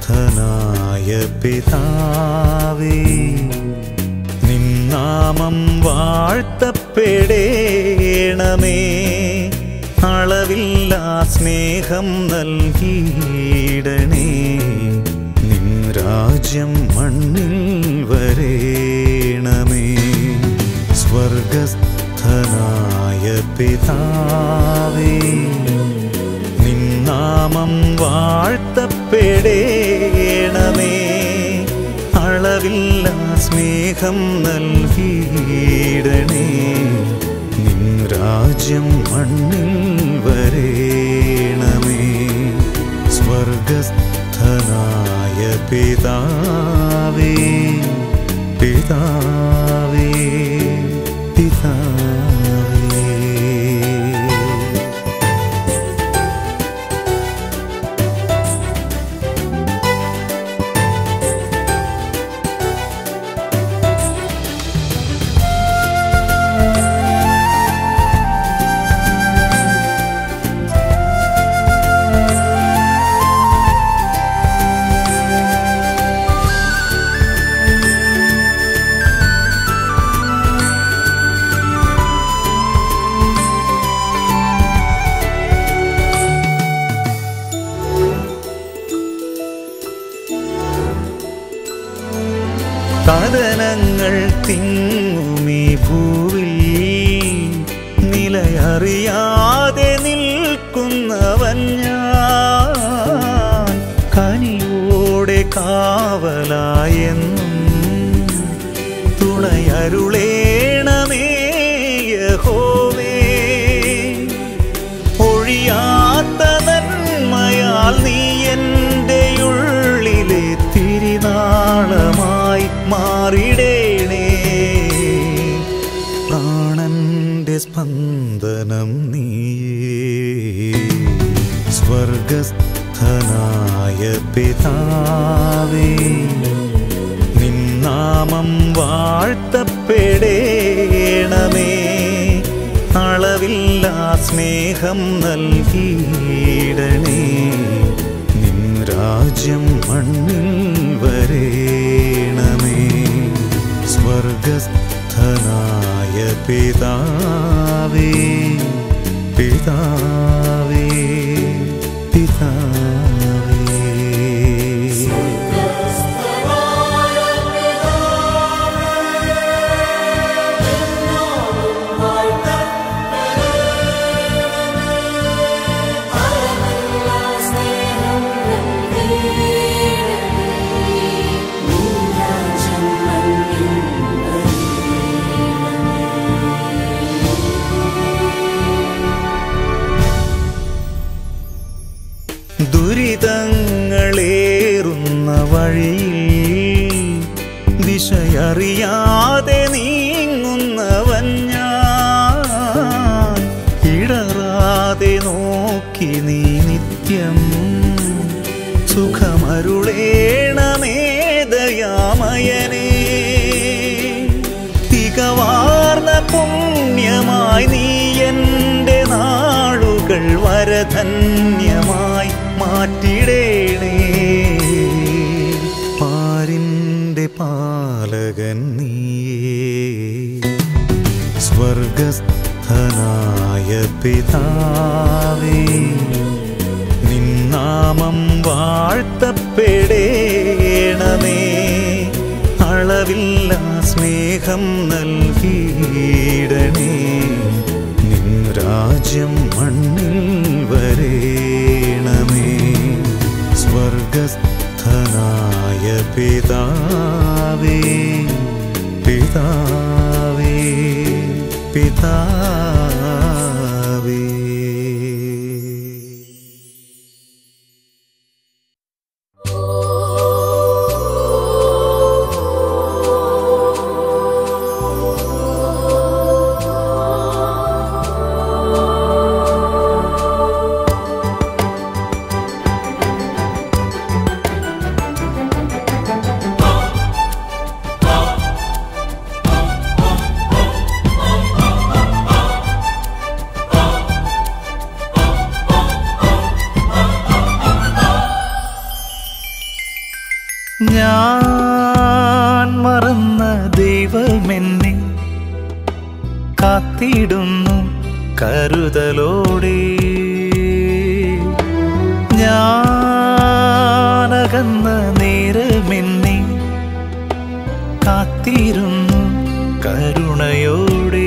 സ്വർഗസ്ഥനായ പിതാവേ നിന്നാമം വാഴ്ത്തപ്പെടേണമേ അളവില്ലാ സ്നേഹം നൽകിയിടണേ നിൻ രാജ്യം മണ്ണിൽ വരേണമേ സ്വർഗസ്ഥനായ പിതാവേ നിന്നാമം വാഴ്ത്തപ്പെടേണമേ അളവില്ല സ്നേഹം നൽകിയിടണേ നിൻ രാജ്യം മണ്ണിൽ വരേണമേ സ്വർഗസ്ഥനായ പിതാവേ പിതാവേ പിതാവേ കഥനങ്ങൾ തിങ്ങുമീ ഭൂവിൽ നിലയറിയാതെ നിൽക്കുന്നവൻ ഞാൻ കനിയോടെ കാവലായെന്നും തുണയരുളേണമേ യഹോവേ ഒഴിയാത്ത നന്മയാൽ നീ എൻ്റെ ഉള്ളിലെ തിരിനാളമായി മാറിടേണേ പ്രാണന്റെ സ്പന്ദനം നീയേ സ്വർഗസ്ഥനായ പിതാവേ നിന്നാമം വാഴ്ത്തപ്പെടേണമേ അളവില്ലാ സ്നേഹം നൽകിയിടണേ നിൻ രാജ്യം മണ്ണിൽ വരേണമേ സ്വർഗസ്ഥനായ പിതാവേ പിതാവേ പിതാവേ ദുരിതങ്ങളേറുന്ന വഴിയിൽ ദിശയറിയാതെ നീങ്ങുന്നവൻ ഞാൻ ഇടറാതെ നോക്കി നീ നിത്യം സുഖമരുളേണമേ ദയാമയനേ തികവാർന്ന പുണ്യമായി നീ എൻ്റെ നാളുകൾ വരധന്യമായി മാറ്റിടേണേ പാരിൻ്റെ പാലകൻ നീയേ സ്വർഗസ്ഥനായ പിതാവേ നിന്നാമം വാഴ്ത്തപ്പെടേണമേ അളവില്ല സ്നേഹം നൽകിയിടണേ നിൻ രാജ്യം മണ്ണിൽ വരേണമേ സ്വർഗസ്ഥനായ പിതാവേ പിതാവേ പിതാവേ ആ ഞാൻ മറന്ന ദൈവമെന്നെ കാത്തിടുന്നു കരുതലോടെ ഞാനകന്ന നേരമെന്നെ കാത്തിരുന്നു കരുണയോടെ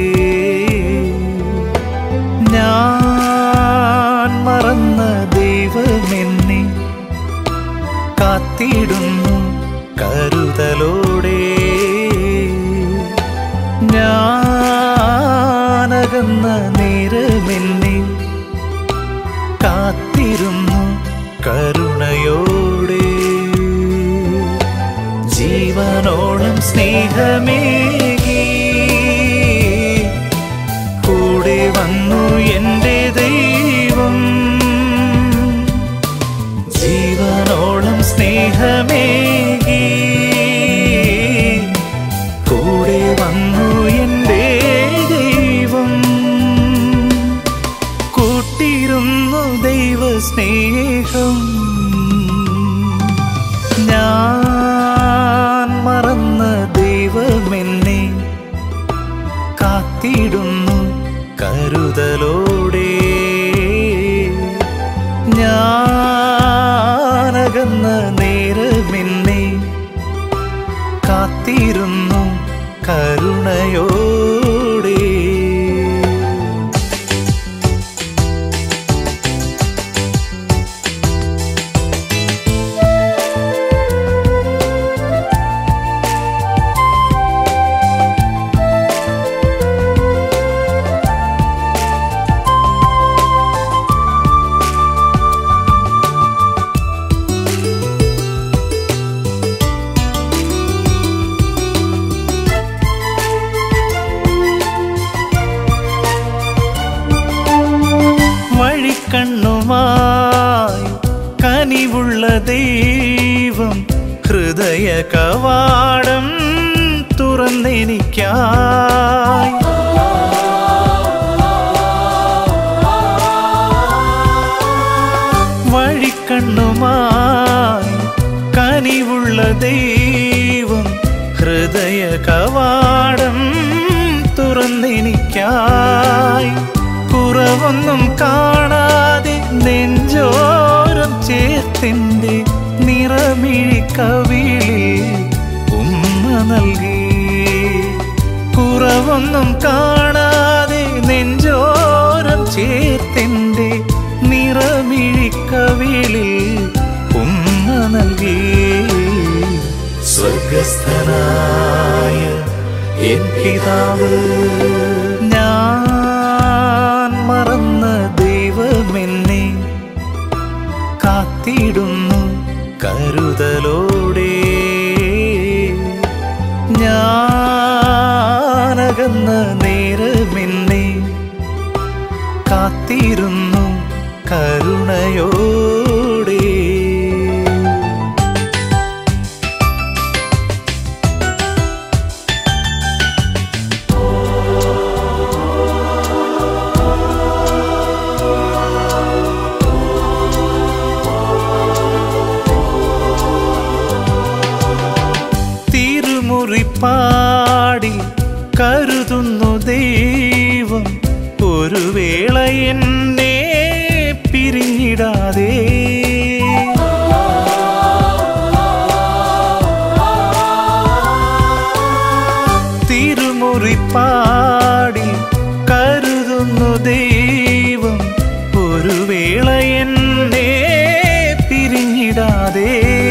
ഞാൻ മറന്ന ദൈവമെന്നെ കാത്തിടുന്നു കരുതലോടെ ഞാനകന്ന നേരമെന്നെ കാത്തിരുന്നു കരുണയോടെ ജീവനോളം സ്നേഹമേകി കൂടെ വന്നു എൻ്റെ ദൈവം ജീവനോളം സ്നേഹമേകി കൂടെ വന്നു എൻ്റെ ദൈവം കൂട്ടിരുന്നു ദൈവ സ്നേഹം ഞാൻ മറന്ന ദൈവമെന്നെ കാത്തിടുന്നു കരുതലോടെ ഞാനകന്ന നേരമെന്നെ കാത്തിരുന്നു കരുണയോടെ വഴിക്കണ്ണുമായി കനിവുള്ള ദൈവം ഹൃദയ കവാടം തുറന്നെനിക്കായി വഴിക്കണ്ണുമായി കനിവുള്ള ദൈവം ഹൃദയ കവാടം തുറന്നെനിക്കായി കുറവൊന്നും കാണാതെ നെഞ്ചോരം ചേർത്തിൻ്റെ നിറമിഴി കവിളിൽ ഉമ്മ നൽകി കുറവൊന്നും കാണാതെ നെഞ്ചോരം ചേർത്തിൻ്റെ നിറമിഴി കവിളിൽ ഉമ്മ നൽകി സ്വർഗസ്ഥനായ എൻ പിതാവ് ഞാൻ മറന്ന ദൈവമെന്നെ കാത്തിടുന്നു കരുതലോടെ ഞാനകന്ന നേരമെന്നെ കാത്തിരുന്നു കരുണയോടെ തിരുമുറിപ്പാടി കരുതുന്നു ദൈവം ഒരു വേള എന്നെ പിരിഞ്ഞിടാതെ തിരുമുറിപ്പാടി കരുതുന്നു ദൈവം ഒരു വേള എന്നെ പിരിഞ്ഞിടാതെ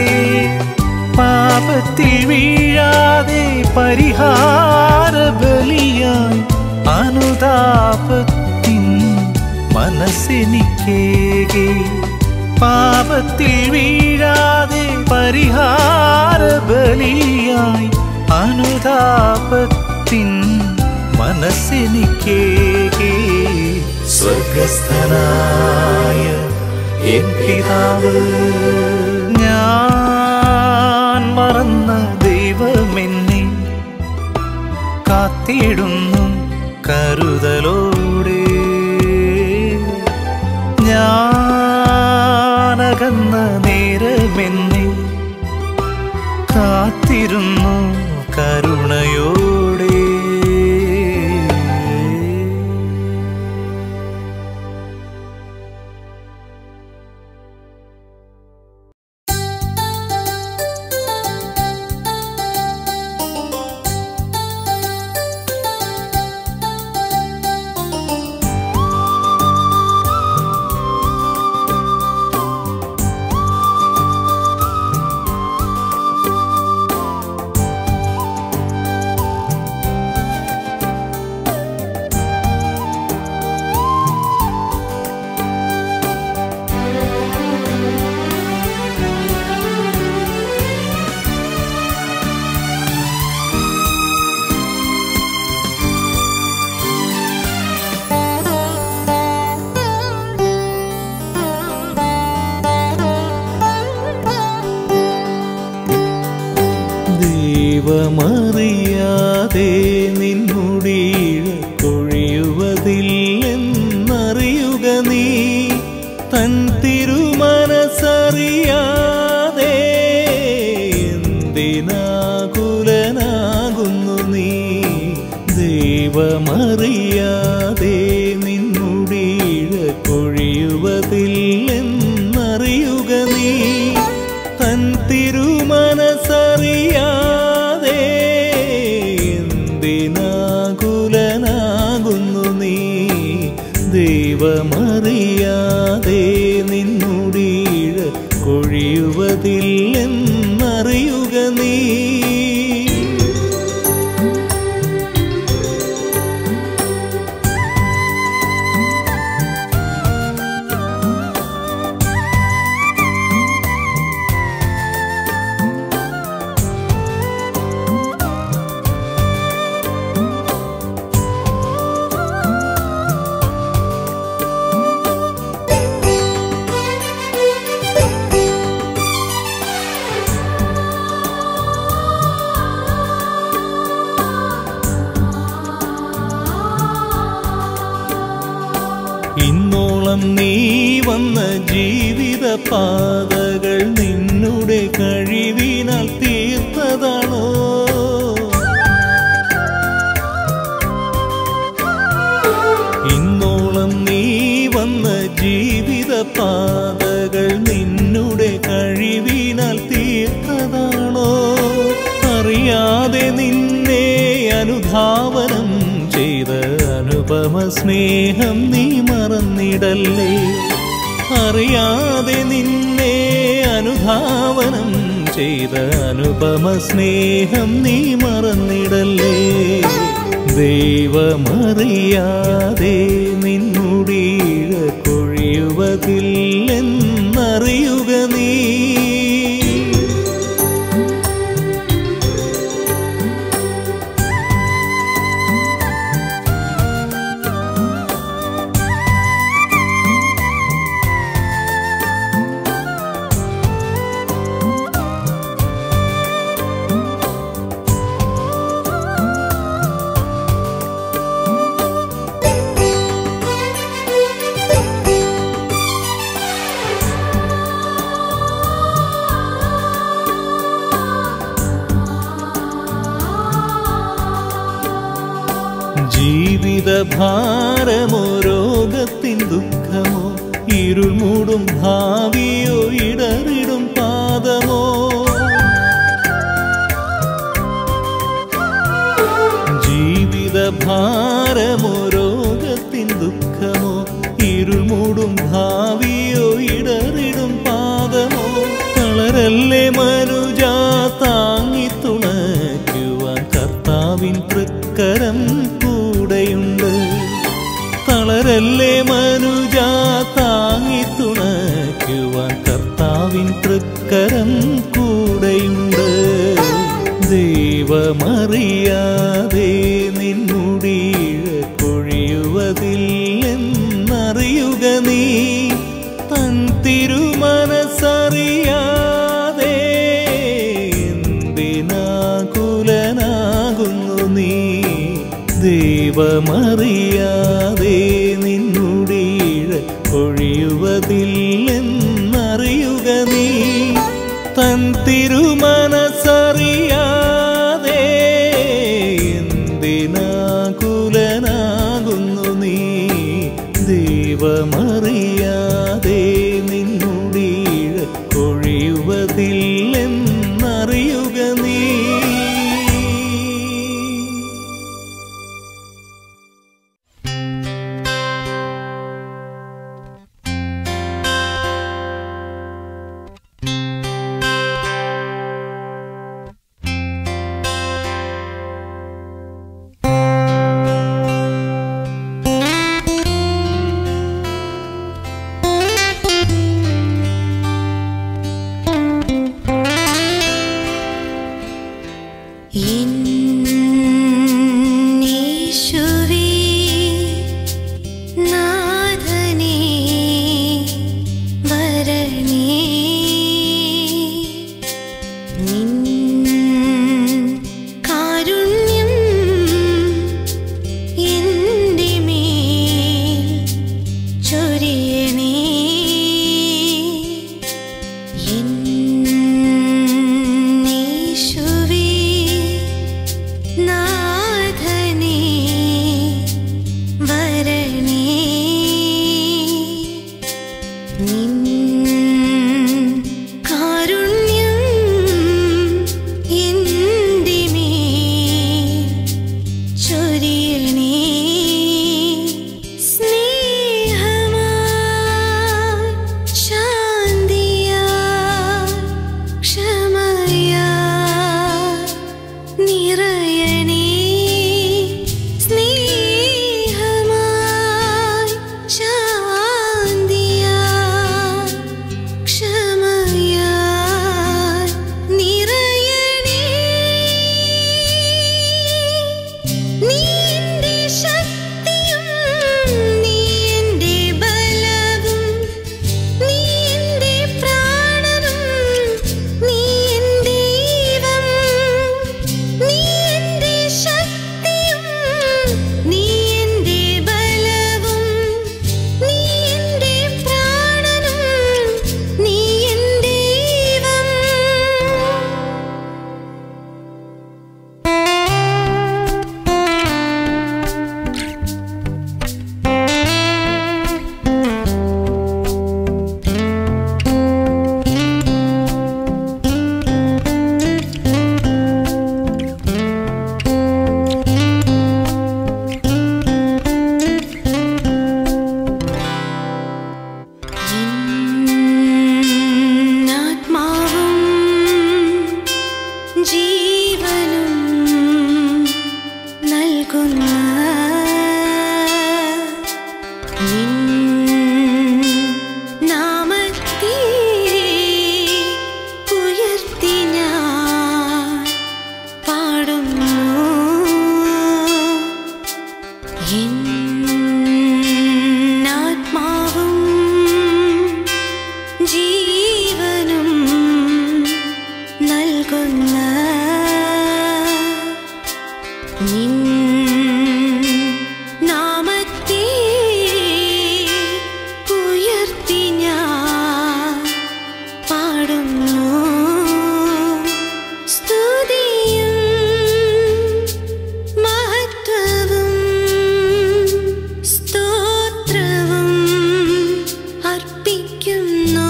പാപത്തിൽ വീഴാതെ പരിഹാര ബലിയായി അനുതാപത്തിൻ മനസ്സെനിക്കേകെ പാപത്തിൽ വീഴാതെ പരിഹാര ബലിയായി അനുതാപത്തിൻ മനസ്സെനിക്കേകെ സ്വർഗസ്ഥനായ എൻ പിതാവ് ഞാൻ മറന്ന ദൈവമെന്നെ കാത്തിടുന്നു കരുതലോടെ ഞാനകന്ന നേരമെന്നെ കാത്തിരുന്നു കരുണയോടെ ദൈവമറിയാതെ നിന്നുടീഴ കൊഴിയുവതില്ലെന്നറിയുക നീ തൻ തിരുമനസറിയാതെ എന്തിനാകുലനാകുന്നു നീ ദൈവമറിയാതെ നിന്നുടീഴ കൊഴിയുവതില്ലെന്നറിയുക നീ തൻ തിരുമനസറിയാതെ എന്തിനാകുലനാകുന്നു നീ ദൈവമറിയാതെ നിന്നുടീഴ കൊഴിയുവതില്ലെന്നറിയുക നീ ഇന്നോളം നീ വന്ന ജീവിത പാതകൾ നിന്നുടെ കഴിവിനാൽ തീർത്തതാണോ ഇന്നോളം നീ വന്ന ജീവിത പാതകൾ നിന്നുടെ കഴിവിനാൽ തീർത്തതാണോ അറിയാതെ നിന്നെ അനുധാവനം ചെയ്ത അനുപമ സ്നേഹം നീ മറന്നിടല്ലേ അറിയാതെ നിന്നെ അനുധാവനം ചെയ്ത അനുപമ സ്നേഹം നീ മറന്നിടല്ലേ ദൈവമറിയാതെ നിന്നുടീഴ കൊഴിയുവതില്ലെന്നറിയുക നീ ജീവിത ഭാരമോ രോഗത്തിൻ ദുഃഖമോ ഇരുൾ മൂടും ഭാവിയോ ഇടറിടും പാദമോ ജീവിത ഭാരമോ രോഗത്തിൻ ദുഃഖമോ ഇരുൾ മൂടും ഭാവിയോ ഇടറിടും പാദമോ തളരല്ലേ മനുജ താങ്ങി തുണയ്ക്കുവാൻ കർത്താവിൻ തൃക്കരം കൂടെയുണ്ട് തളരല്ലേ മനുജ താങ്ങി തുണയ്ക്കുവാൻ കർത്താവിൻ തൃക്കരം കൂടെയുണ്ട് ദൈവമറിയാതെ നിന്നുടീഴ കൊഴിയുവതില്ലെന്നറിയുക നീ തൻ തിരുമനസറിയാതെ എന്തിനാകുലനാകുന്നു നീ ദൈവമറിയാതെ നിന്നുടീഴ കൊഴിയുവതില്ലെന്നറിയുക നീ തൻ തിരുമനസറിയാതെ എന്തിനാകുലനാകുന്നു നീ ദൈവമറിയാതെ നിന്നുടീഴ കൊഴിയുവതില്ലെന്നറിയുക നീ എന്നീശുവേ നാഥനേ വരണേ നിൻ കാരുണ്യം എൻ്റെ മേൽ ചൊരിയണേ എന്നീശുവേ നാഥനേ വരണേ നിൻ കാരുണ്യം എൻ്റെ മേൽ ചൊരിയണേ സ്നേഹമായി ശാന്തിയായി ക്ഷമയായി നിറയണേ സ്നേഹമായി ശാന്തിയായി ക്ഷമയായി നിറയണേ നീ എൻ്റെ ശക്തിയും നീ എൻ്റെ ബലവും നീ എൻ്റെ പ്രാണനും നീ എൻ്റെ ദൈവം നീ എൻ്റെ ശക്തിയും നീ എൻ്റെ ബലവും നീ എൻ്റെ പ്രാണനും നീ എൻ്റെ ദൈവം ആത്മാവും ജീവനും നൽകുന്ന നിൻ നാമത്തെ ഉയർത്തി ഞാൻ പാടുന്നു എന്നാത്മാവും ജീവനും നൽകുന്ന നിൻ നാമത്തെ ഉയർത്തി ഞാൻ പാടുന്നു സ്തുതിയും മഹത്വവും സ്തോത്രവും അർപ്പിക്കുന്നു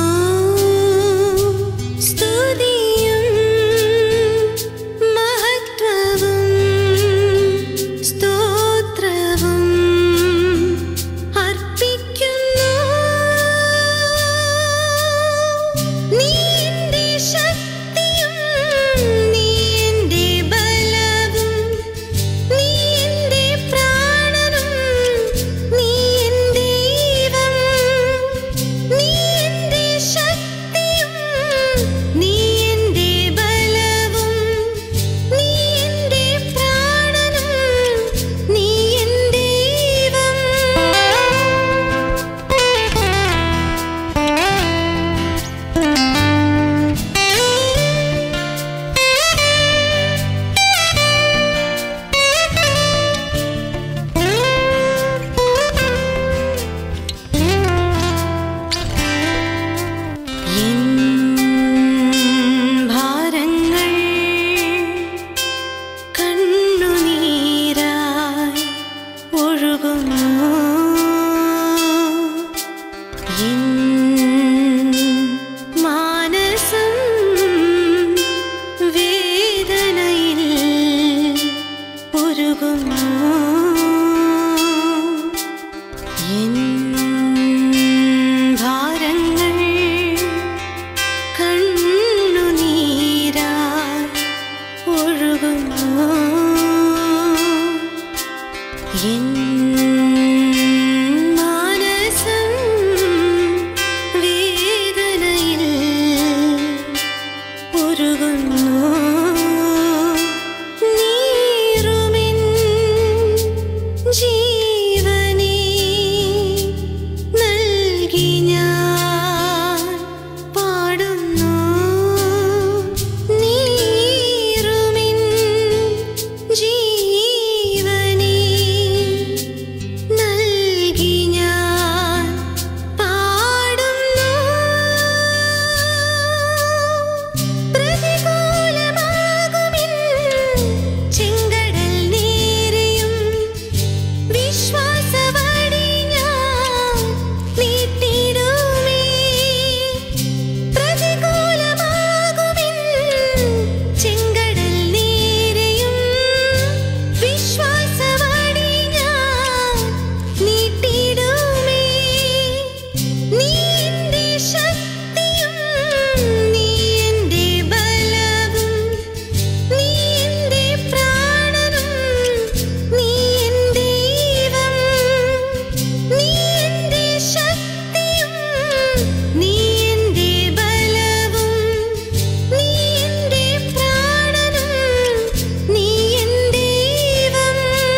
സ്തുതിയും മഹത്വവും എൻ മാനസം വേദനയിൽ ഉരുകുന്നു നീറുമിൻ ജീവനെ നൽകി ഞാൻ പാടുന്നു നീറുമിൻ ജീവനെ നൽകി ഞാൻ പാടുന്നു പ്രതികൂലമാകുമിൻ ചെങ്കടൽ നേരെയും വിശ്വാസവടി ഞാൻ നീട്ടിടുമേ പ്രതികൂലമാകുമിൻ ചെങ്കടൽ നേരെയും വിശ്വാസവടി ഞാൻ നീട്ടിടുമേ നീ എന്റെ ശക്തിയും നീ എന്റെ ബലവും നീ എന്റെ പ്രാണനും നീ എന്റെ ദൈവം നീ എന്റെ ശക്തിയും നീ എന്റെ ബലവും നീ എന്റെ പ്രാണനും നീ എന്റെ ദൈവം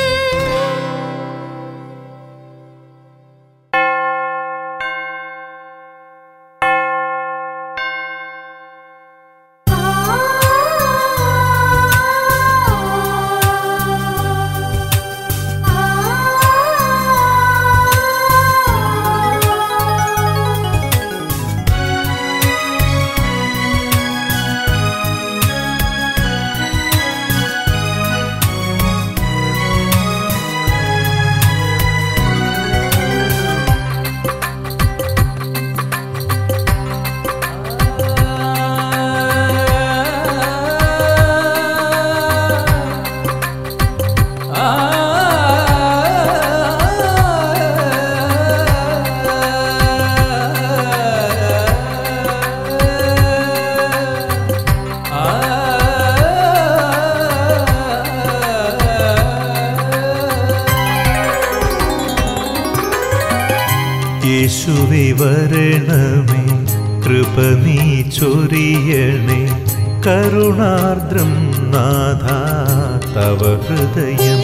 യേശുവേ വരണമേ കൃപ നീ ചൊരിയണേ കരുണാർദ്രം നാഥ തവ ഹൃദയം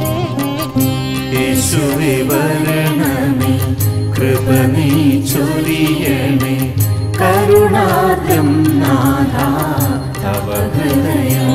യേശുവേ വരണമേ കൃപ നീ ചൊരിയണേ കരുണാർദ്രം നാഥ തവ ഹൃദയം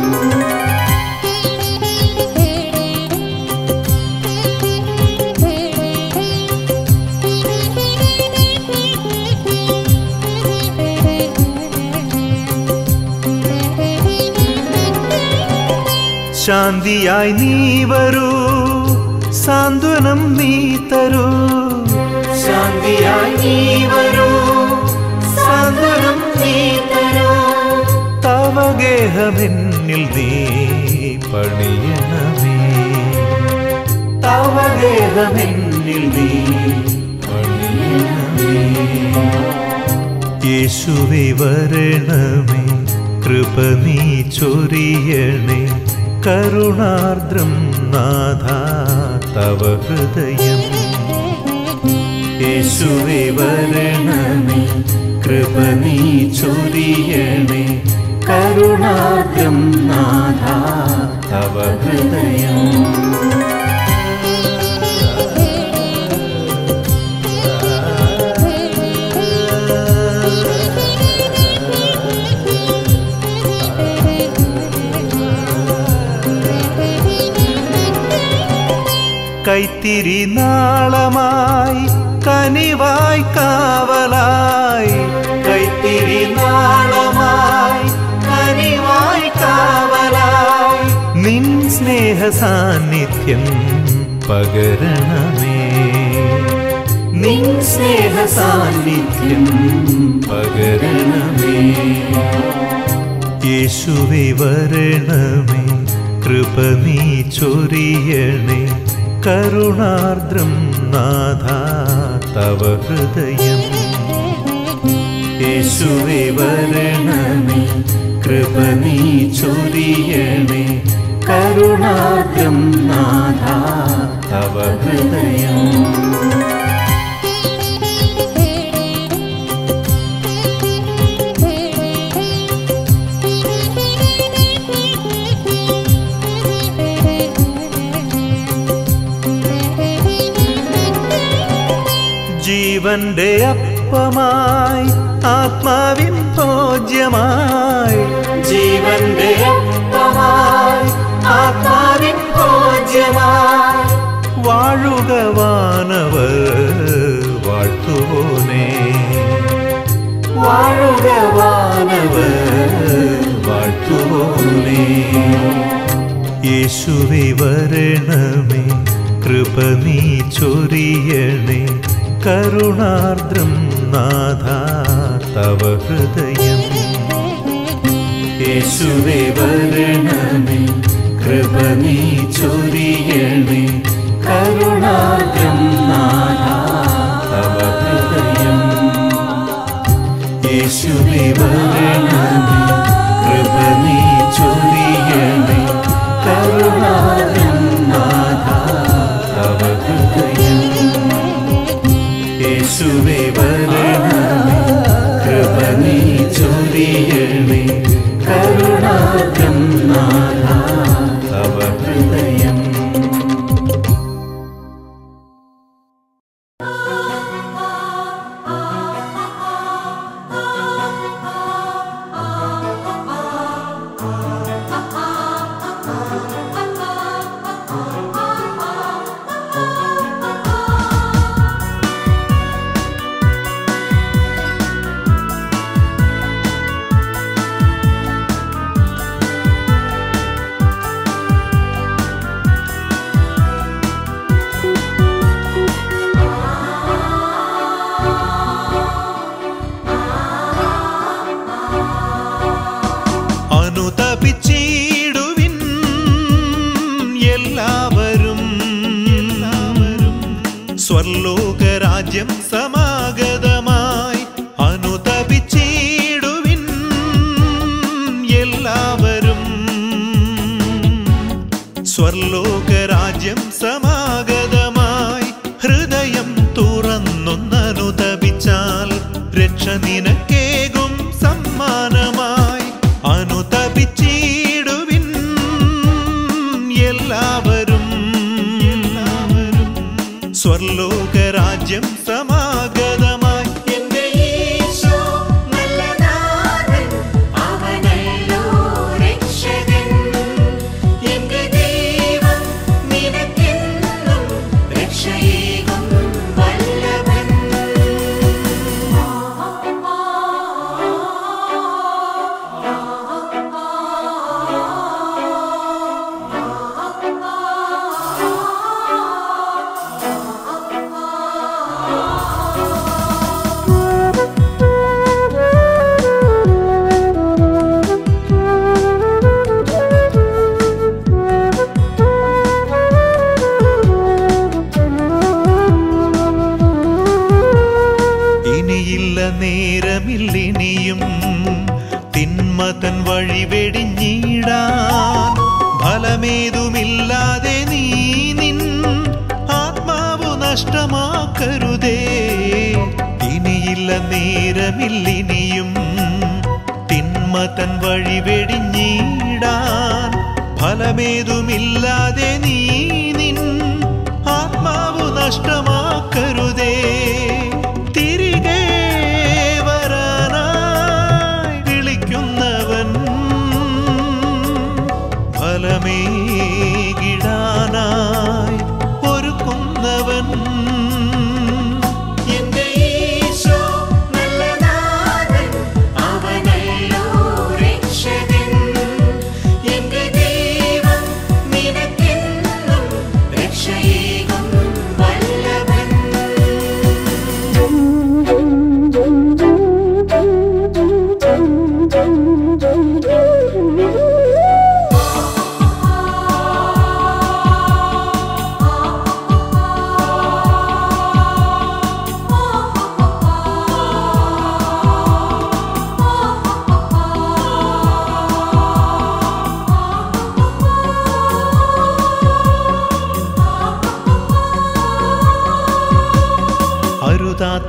ശാന്തിയായി നീ വരൂ സാന്ത്വനം നീ തരൂ ശാന്തിയായി നീ വരൂ സാന്ത്വനം നീ തരൂ തവഗേഹമെന്നിൽ നീ പണിയണമേ തവഗേഹമെന്നിൽ നീ പണിയണമേ യേശുവേ വരണമേ കൃപ നീ ചൊരിയണേ കരുണാർദ്രം നാഥ തവ ഹൃദയം യേശുവേ വരണമേ കൃപ നീ ചൊരിയണേ കരുണാർദ്രം നാഥ തവ ഹൃദയം കൈത്തിരി നാളമായി കനിവായി കാവലായി കൈത്തിരി നാളമായി കനിവായി കാവലായി നിൻ സ്നേഹ സാന്നിധ്യം പകരണമേ നിൻ സ്നേഹ സാന്നിധ്യം പകരണമേ യേശുവേ വരണമേ കൃപ നീ ചൊരിയണേ കരുണാർദ്രം നാഥ തവ ഹൃദയം യേശുവേ വരണമേ കൃപ നീ ചൊരിയണേ കരുണാർദ്രം നാഥ തവ ഹൃദയം ജീവന്റെ അപ്പമായി ആത്മാവിൻ ഭോജ്യമായി ജീവന്റെ അപ്പമായി ആത്മാവിൻ ഭോജ്യമായി വാഴുക വാനവർ വാഴ്ത്തുവോനേ വാഴുക വാനവർ വാഴ്ത്തുവോനേ യേശുവെ വരണമേ കൃപ നീ ചൊരിയണേ കരുണാർദ്രം നാഥ തവ ഹൃദയം യേശുവെ വരണമേ കൃപ നീ ചൊരിയണേ കരുണാർദ്രം നാഥ തവ ഹൃദയം യേശുവെ വരണമേ കൃപ നീ ചൊരിയണേ കരുണാർദ്രം നാഥ തവ ഹൃദയം യേശുവെ വരണമേ കൃപ നീ ചൊരിയണേ കരുണാർദ്രം നാഥ തവ ഹൃദയം അനുതപിച്ചിടുവിൻ എല്ലാവരും സ്വർലോകരാജ്യം സമാഗതമായി അനുതപിച്ചിടുവിൻ എല്ലാവരും സ്വർലോകരാജ്യം സമാഗതമായി ഹൃദയം തുറന്നൊന്നനുതപിച്ചാൽ രക്ഷ നിനക്കേകും സമ്മാനമായി അനുതപിച്ചിടുവിൻ എല്ലാവരും സ്വർലോകരാജ്യം സമാഗതമായി എന്റെ ഈശോ നല്ല നാഥൻ അവനല്ലോ രക്ഷകൻ എന്റെ ദൈവം നിനക്കെന്നും രക്ഷയേകും വല്ലഭൻ ഇനിയില്ല നേരമില്ലിനിയും തിന്മതൻ വഴി വെടിഞ്ഞിടാൻ ഫലമേതുമില്ലാതെ നീ നിൻ ആത്മാവു നഷ്ടമാക്കരുതേ ഇനിയില്ല നേരമില്ലിനിയും തിന്മതൻ വഴി വെടിഞ്ഞിടാൻ ഫലമേതുമില്ലാതെ നീ നിൻ ആത്മാവു നഷ്ടമാക്കരുതേ തിരികെ വരാനായി വിളിക്കുന്നവൻ ഫലമേകിടാനായി ഒരുക്കുന്നവൻ എന്റെ ഈശോ നല്ല നാഥൻ അവനല്ലോ രക്ഷകൻ എന്റെ ദൈവം നിനക്കെന്നും രക്ഷയേകും വല്ലഭൻ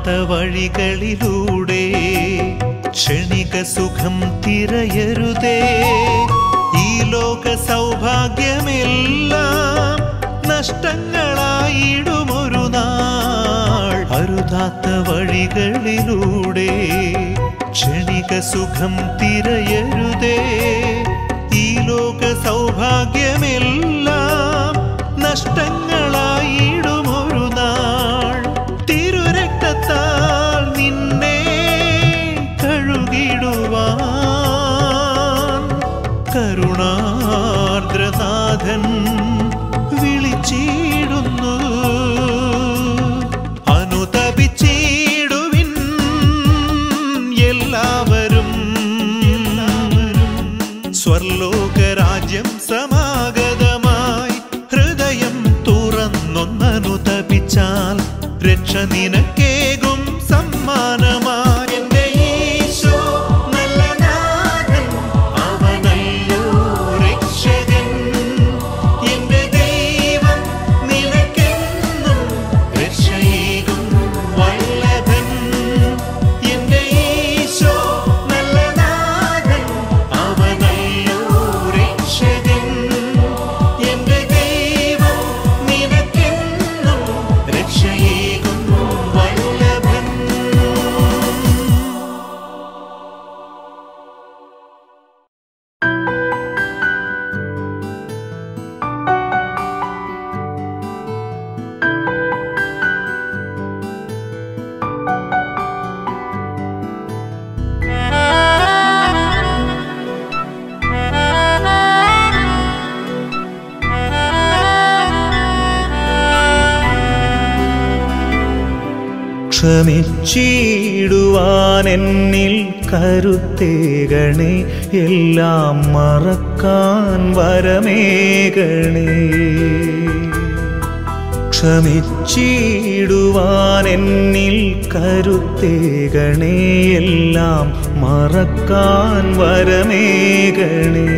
അരുതാത്ത വഴികളിലൂടെ ക്ഷണിക സുഖം തിരയരുതേ ഈ ലോക സൗഭാഗ്യമെല്ലാം നഷ്ടങ്ങളായിടുമൊരു നാൾ അരുതാത്ത വഴികളിലൂടെ ക്ഷണിക സുഖം തിരയരുതേ ഈ ലോക സൗഭാഗ്യമെല്ലാം നഷ്ടങ്ങളായിടുമൊരു നാൾ തിരുരക്തത്താൽ നിന്നെ കഴുകിടുവാൻ കരുണാർദ്രനാഥൻ വിളിച്ചിടുന്നു അനുതപിച്ചിടുവിൻ എല്ലാവരും സ്വർലോകരാജ്യം സമാഗതമായി ഹൃദയം തുറന്നൊന്നനുതപിച്ചാൽ രക്ഷ നിനക്കേകും സമ്മാനമായി എന്റെ ഈശോ നല്ല നാഥൻ അവനല്ലോ രക്ഷകൻ എന്റെ ദൈവം നിനക്കെന്നും രക്ഷയേകും വല്ലഭൻ എന്റെ ഈശോ നല്ല നാഥൻ അവനല്ലോ രക്ഷകൻ എന്റെ ദൈവം നിനക്കെന്നും രക്ഷയേകും വല്ലഭൻ ക്ഷമിച്ചിടുവാൻ എന്നിൽ കരുത്തേകണേ എല്ലാം മറക്കാൻ വരമേകണേ ക്ഷമിച്ചിടുവാൻ എന്നിൽ കരുത്തേകണേ എല്ലാം മറക്കാൻ വരമേകണേ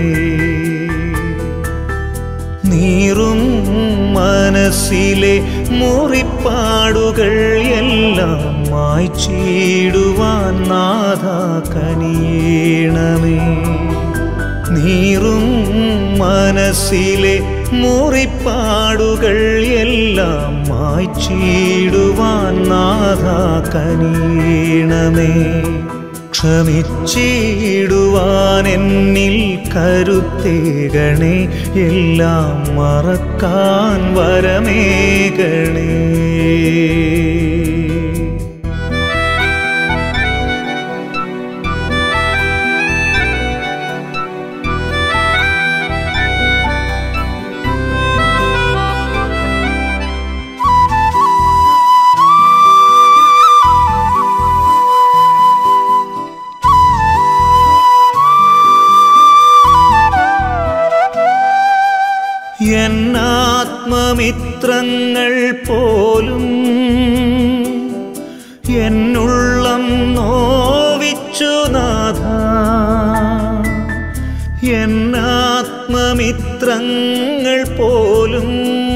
നീറും മനസ്സിലെ മുറിപ്പാടുകൾ എല്ലാം മായ്ച്ചിടുവാൻ നാഥ കനിയണമേ നീറും മനസ്സിലെ മുറിപ്പാടുകൾ എല്ലാം മായ്ച്ചിടുവാൻ നാഥ കനിയണമേ ക്ഷമിച്ചിടുവാൻ എന്നിൽ കരുത്തേകണേ എല്ലാം മറക്കാൻ വരമേകണേ എന്നാത്മമിത്രങ്ങൾ പോലും എന്നുള്ളം നോവിച്ചു നാഥ എന്നാത്മമിത്രങ്ങൾ പോലും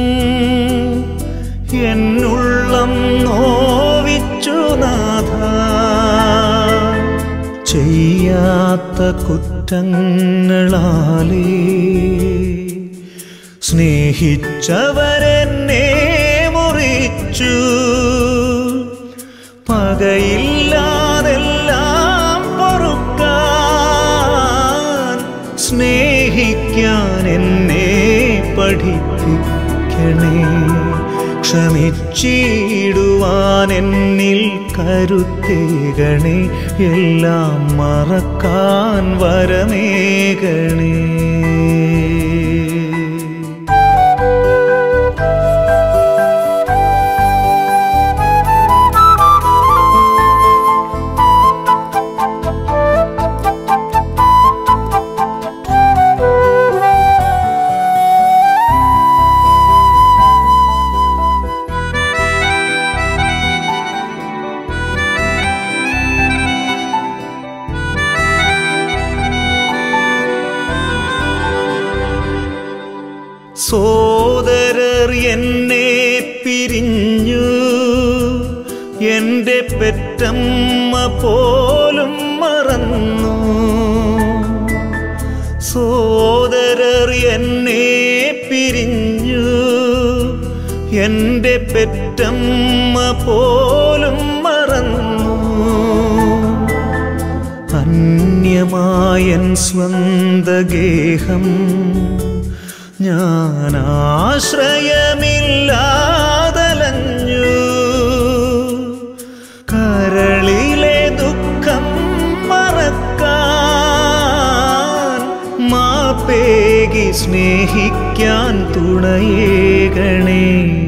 എന്നുള്ളം നോവിച്ചു നാഥ ചെയ്യാത്ത കുറ്റങ്ങളാലേ സ്നേഹിച്ചവരെന്നെ മുറിച്ചു പകയില്ലാതെല്ലാം പൊറുക്കാൻ സ്നേഹിക്കാൻ എന്നെ പഠിപ്പിക്കണേ ക്ഷമിച്ചിടുവാൻ എന്നിൽ കരുത്തേകണേ എല്ലാം മറക്കാൻ വരമേകണേ സോദരർ എന്നെ പിരിഞ്ഞു എൻ്റെ പെറ്റമ്മ പെറ്റമ്മ പോലും മറന്നു സോദരർ എന്നെ പിരിഞ്ഞു എൻ്റെ പെറ്റമ്മ പോലും മറന്നു അന്യമായൻ സ്വന്തഗേഹം ഞാൻ ആശ്രയമില്ലാതലഞ്ഞു കരളിലെ ദുഃഖം മറക്കാൻ മാപ്പേകി സ്നേഹിക്കാൻ തുണയേകണേ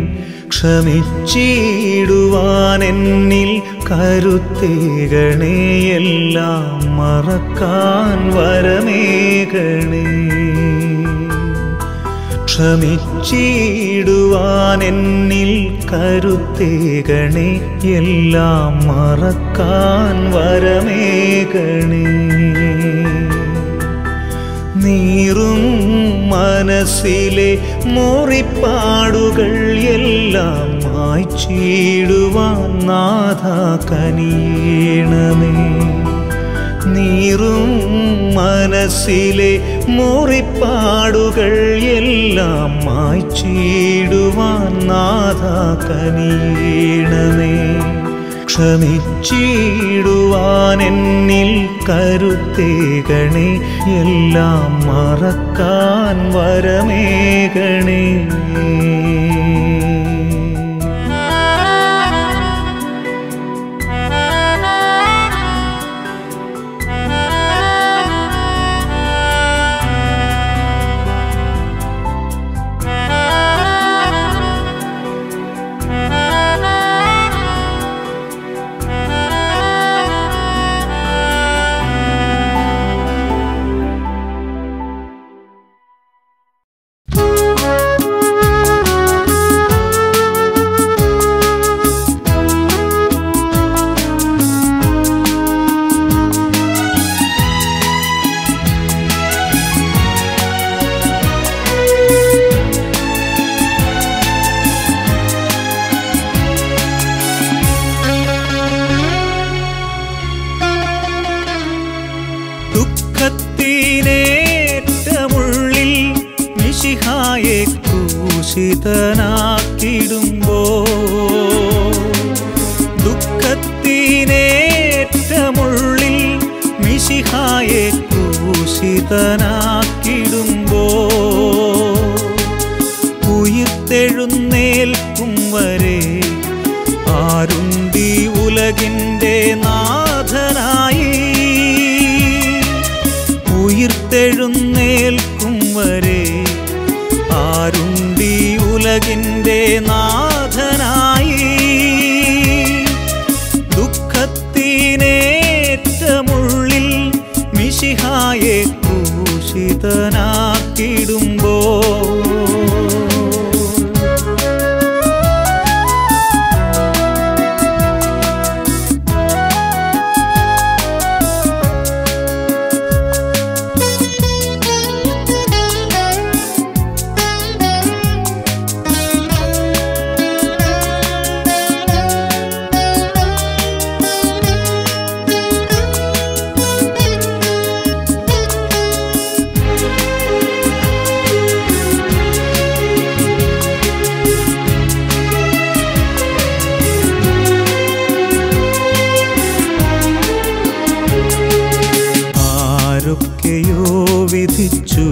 ക്ഷമിച്ചിടുവാൻ എന്നിൽ കരുത്തേകണേ എല്ലാം മറക്കാൻ വരമേകണേ ക്ഷമിച്ചിടുവാൻ എന്നിൽ കരുത്തേകണേ എല്ലാം മറക്കാൻ വരമേകണേ നീറും മനസ്സിലെ മുറിപ്പാടുകൾ എല്ലാം മായ്ച്ചിടുവാൻ നാഥ കനിയണമേ നീറും മനസ്സിലെ മുറിപ്പാടുകൾ എല്ലാം മായ്ച്ചിടുവാൻ നാഥ കനിയണമേ ക്ഷമിച്ചിടുവാൻ എന്നിൽ കരുത്തേകണേ എല്ലാം മറക്കാൻ വരമേകണേ ദുഃഖത്തിനേറ്റമുള്ളിൽ മിശിഹായെ ക്രൂശിതനാക്കിടുമ്പോ ദുഃഖത്തിനേറ്റമുള്ളിൽ മിശിഹായെ ക്രൂശിതനാക്കിടുമ്പോ ഉയിർത്തെഴുന്നേൽക്കും വരെ ആരുണ്ടി ഉലകിൻ്റെ നാഥനായി ഉയിർത്തെഴുന്നേൽക്കും വരെ ആരുണ്ടി ഉലകിൻ്റെ നാഥനായി ദുഃഖത്തിനേറ്റമുള്ളിൽ മിശിഹായെ ക്രൂശിതനാക്കിടുമ്പോ ആരൊക്കെയോ വിധിച്ചു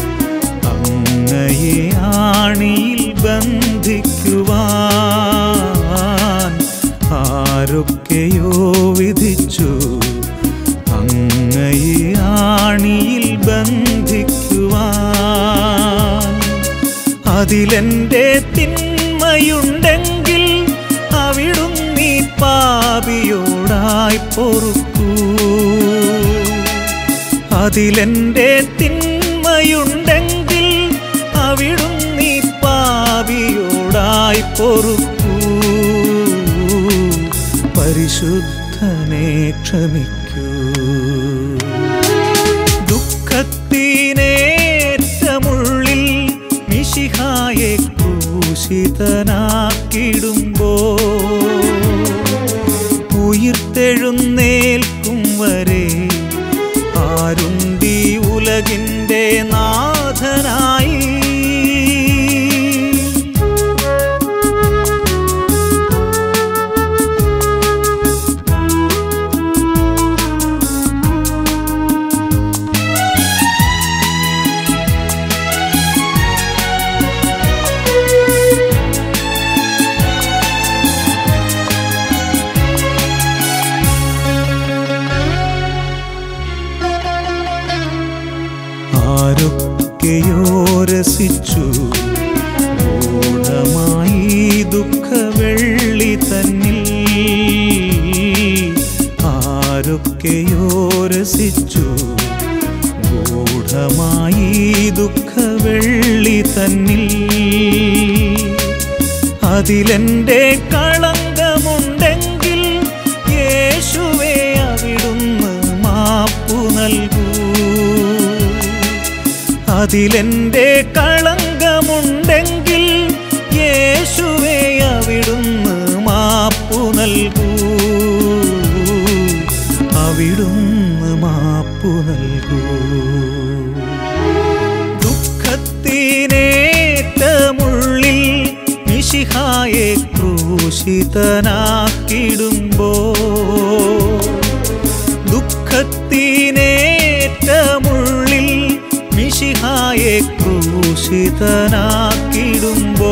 അങ്ങയെ ആണിയിൽ ബന്ധിക്കുവാൻ ആരൊക്കെയോ വിധിച്ചു അങ്ങയെ ആണിയിൽ ബന്ധിക്കുവാൻ അതിലെന്റെ തിന്മയുണ്ടെങ്കിൽ അവിടുന്നീ പാപിയോടായി പൊറുക്കൂ അതിലെന്റെ തിന്മയുണ്ടെങ്കിൽ അവിടുന്നീ പാപിയോടായി പൊറുക്കൂ പരിശുദ്ധനെ ക്ഷമിക്കൂ ദുഃഖത്തിനേറ്റമുള്ളിൽ മിശിഹായെ ക്രൂശിതനാക്കിടുമ്പോ ഉയിർത്ത ഉലകിൻ്റെ നാഥനായി ആരൊക്കെയോ രസിച്ചു ഗൂഢമായി ദുഃഖവെള്ളി തന്നിൽ ആരൊക്കെയോ രസിച്ചു ഗൂഢമായി ദുഃഖവെള്ളി തന്നിൽ അതിലെന്റെ കളങ്കമുണ്ടെങ്കിൽ യേശുവേ അവിടുന്ന് മാപ്പു നൽകൂ അതിലെന്റെ കളങ്കമുണ്ടെങ്കിൽ യേശുവേ അവിടുന്ന് മാപ്പു നൽകൂ അവിടുന്ന് മാപ്പു നൽകൂ ദുഃഖത്തിനേറ്റമുള്ളിൽ മിശിഹായെ ക്രൂശിതനാക്കിടുമ്പോ ദുഃഖത്തിനേറ്റമുള്ളിൽ മിശിഹായെ ക്രൂശിതനാക്കിടുമ്പോ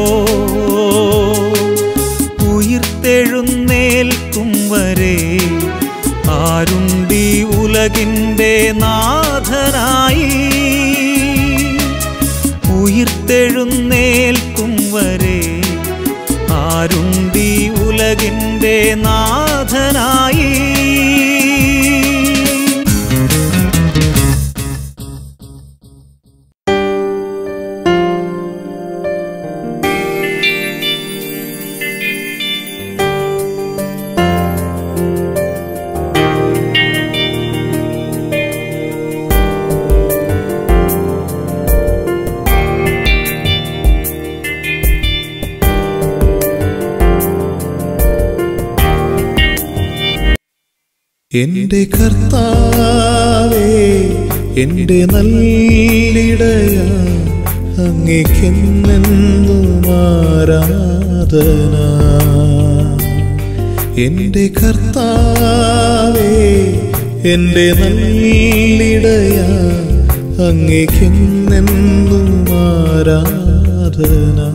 ഉയിർത്തെഴുന്നേൽക്കും വരെ ആരുണ്ടി ഉലകിൻ്റെ നാഥനായി ഉയിർത്തെഴുന്നേൽക്കും വരെ ആരുണ്ടി ഉലകിൻ്റെ നാഥനായി എന്റെ കർത്താവേ എന്റെ നല്ലിടയ അങ്ങേക്കെന്നെന്നും ആരാധന എന്റെ കർത്താവേ എന്റെ നല്ലിടയ അങ്ങേക്കെന്നെന്നും ആരാധന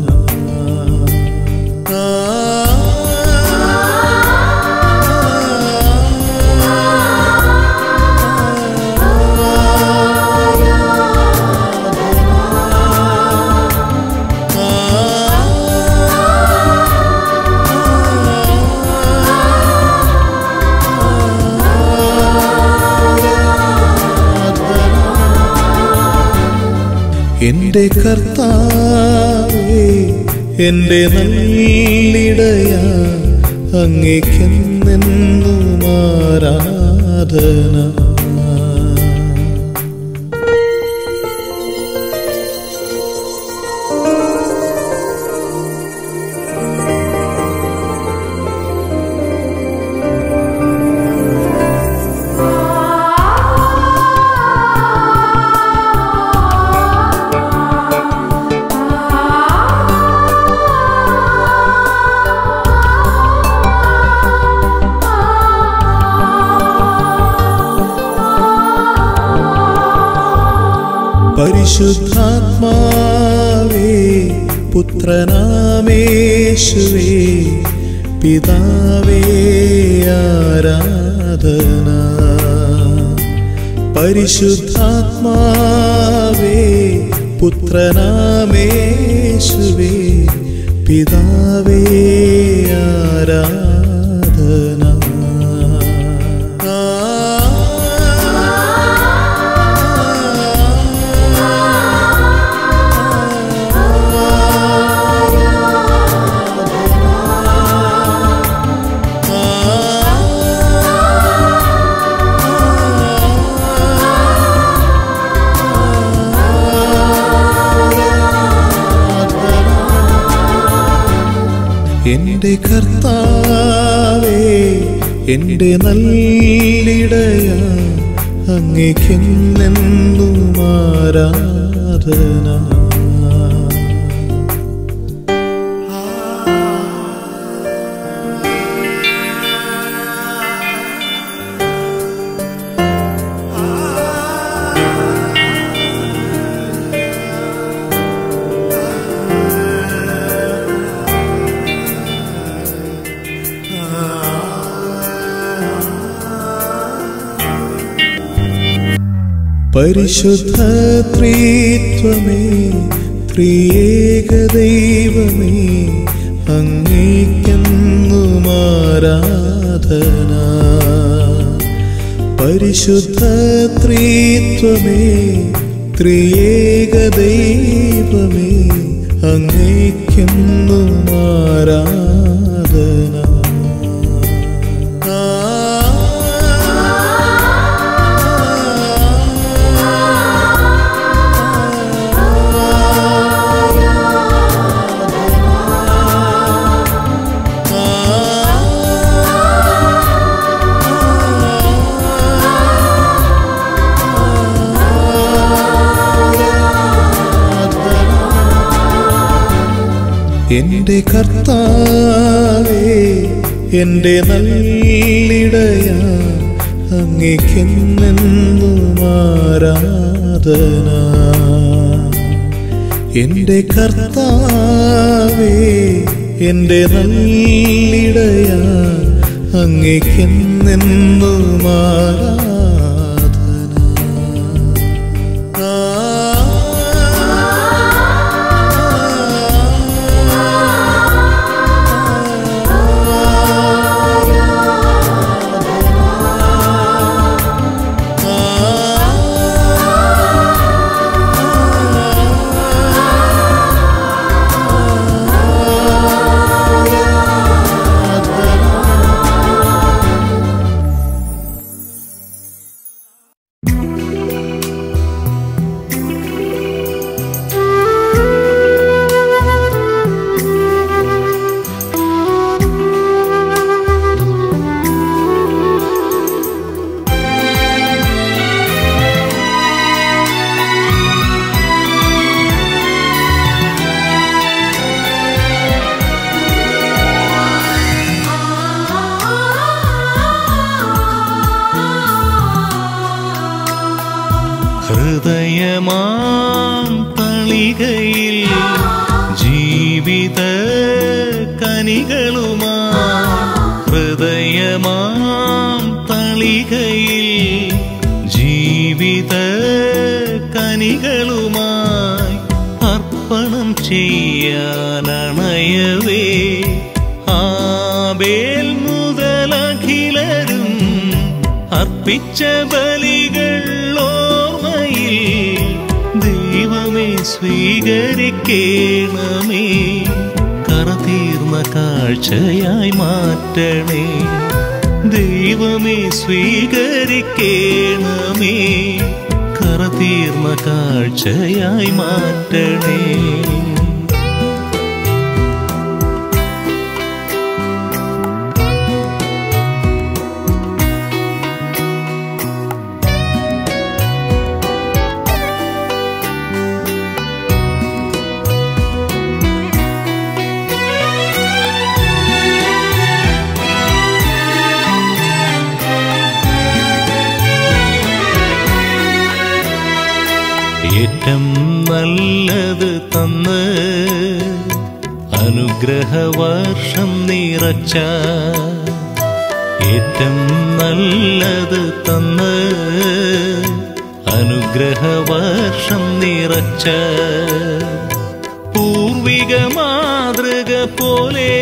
എന്റെ കർത്താവേ എന്റെ നല്ലിടയ അങ്ങേക്കെന്നെന്നും ആരാധന പരിശുദ്ധാത്മാവേ പുത്രനാമേശുവേ പിതാവേ ആരാധന പരിശുദ്ധാത്മാവേ പുത്രനാമേശുവേ പിതാവേ ആരാധന എന്റെ കർത്താവേ എന്റെ നല്ലിടയ അങ്ങേക്കെന്നെന്നും പരിശുദ്ധ ത്രിത്വമേ ത്രിയേക ദൈവമേ അങ്ങേക്കെന്നും ആരാധന പരിശുദ്ധ ത്രിത്വമേ ത്രിയേക ദൈവമേ അങ്ങേക്കെന്നും ആരാധന എന്റെ കർത്താവേ എന്റെ നല്ലിടയ അങ്ങേക്കെന്നെന്നും ആരാധന എന്റെ കർത്താവേ എന്റെ നല്ലിടയ അങ്ങേക്കെന്നെന്നും ആരാധന ഹൃദയമാം തളികയിൽ ജീവിത കനികളുമാ ഹൃദയമാം തളികയിൽ ജീവിത കനികളുമായി അർപ്പണം ചെയ്യാനണയവേ ആബേൽ മുതലഖിലരും അർപ്പിച്ച ബലികൾ ഓർമ്മയിൽ ദൈവമേ സ്വീകരിക്കേണമേ കറതീർന്ന കാഴ്ചയായി മാറ്റണേ ദൈവമേ സ്വീകരിക്കേണമേ കറതീർന്ന കാഴ്ചയായി മാറ്റണേ ഏറ്റം നല്ലത് തന്ന് അനുഗ്രഹവർഷം നിറച്ച ഏറ്റം നല്ലത് തന്ന് അനുഗ്രഹവർഷം നിറച്ച പൂർവിക മാതൃക പോലെ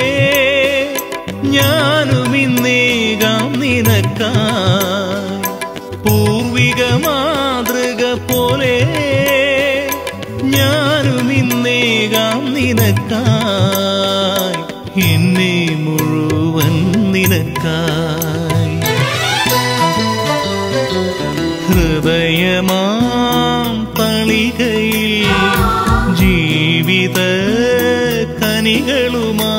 ഞാനും ഇന്നേകാം നിനക്കായി പൂർവിക മാതൃക പോലെ ഞാനും ഇന്നേകാം നിനക്കായി എന്നെ മുഴുവൻ നിനക്കായി ഹൃദയമാം തളികയിൽ ജീവിത കനികളുമാ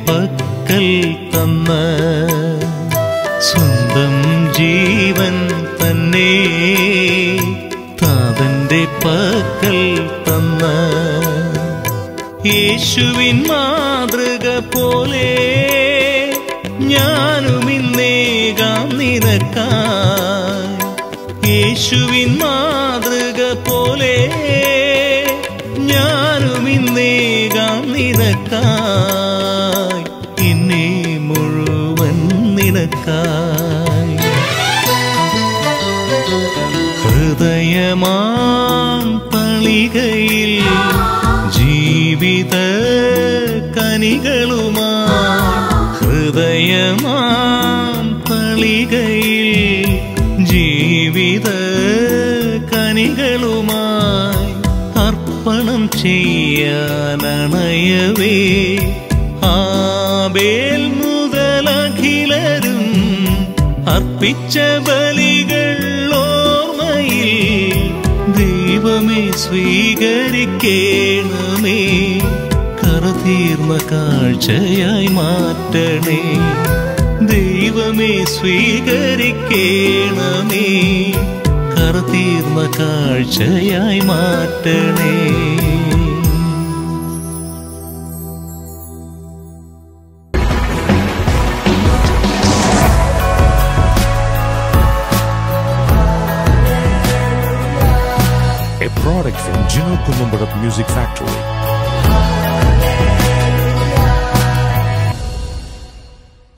പക്കൽ തന്ന സ്വന്തം ജീവൻ തന്നെ താതന്റെ പക്കൽ തന്ന യേശുവിൻ മാതൃക പോലെ ഞാനും ഇന്നേകാം നിനക്കായി യേശുവിൻ മാതൃക പോലെ ഞാനും ഇന്നേകാം നിനക്കായി എന്നെ മുഴുവൻ നിനക്കായി ഹൃദയമാം തളികയിൽ ജീവിത കനികളുമാ ഹൃദയമാം തളികയിൽ ജീവിത കനികളുമായി അർപ്പണം ചെയ്യാനണയവേ ആബേൽ മുതലഖിലരും അർപ്പിച്ച ബലികൾ ഓർമ്മയിൽ ദൈവമേ സ്വീകരിക്കേണമേ കറതീർന്ന കാഴ്ചയായി മാറ്റണേ ദൈവമേ സ്വീകരിക്കേണമേ കറതീർന്ന കാഴ്ചയായി മാറ്റണേ a product from Gino Columbarat Music Factory.